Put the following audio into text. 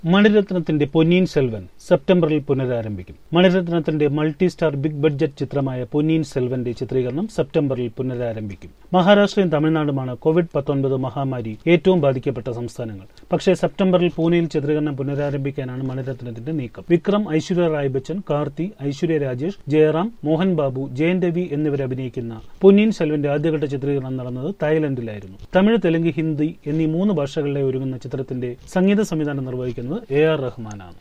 മണിരത്നത്തിന്റെ പൊന്നിയിൻ സെൽവൻ സെപ്റ്റംബറിൽ പുനരാരംഭിക്കും മണിരത്നത്തിന്റെ മൾട്ടി സ്റ്റാർ ബിഗ് ബഡ്ജറ്റ് ചിത്രമായ പൊന്നിയിൻ സെൽവന്റെ ചിത്രീകരണം സെപ്റ്റംബറിൽ പുനരാരംഭിക്കും മഹാരാഷ്ട്രയും തമിഴ്നാടുമാണ് കോവിഡ് പത്തൊൻപത് മഹാമാരി ഏറ്റവും ബാധിക്കപ്പെട്ട സംസ്ഥാനങ്ങൾ പക്ഷേ സെപ്റ്റംബറിൽ പൂനെയിൽ ചിത്രീകരണം പുനരാരംഭിക്കാനാണ് മണിരത്നത്തിന്റെ നീക്കം വിക്രം ഐശ്വര്യ റായ് ബച്ചൻ കാർത്തി ഐശ്വര്യ രാജേഷ് ജയറാം മോഹൻ ബാബു ജയൻ രവി എന്നിവർ അഭിനയിക്കുന്ന പൊന്നിയിൻ സെൽവന്റെ ആദ്യഘട്ട ചിത്രീകരണം നടന്നത് തായ്ലൻഡിലായിരുന്നു തമിഴ് തെലുങ്ക് ഹിന്ദി എന്നീ മൂന്ന് ഭാഷകളിലെ ഒരുങ്ങുന്ന ചിത്രത്തിന്റെ സംഗീത സംവിധാനം നിർവഹിക്കുന്നത് എ ആർ റഹ്മാനാണ്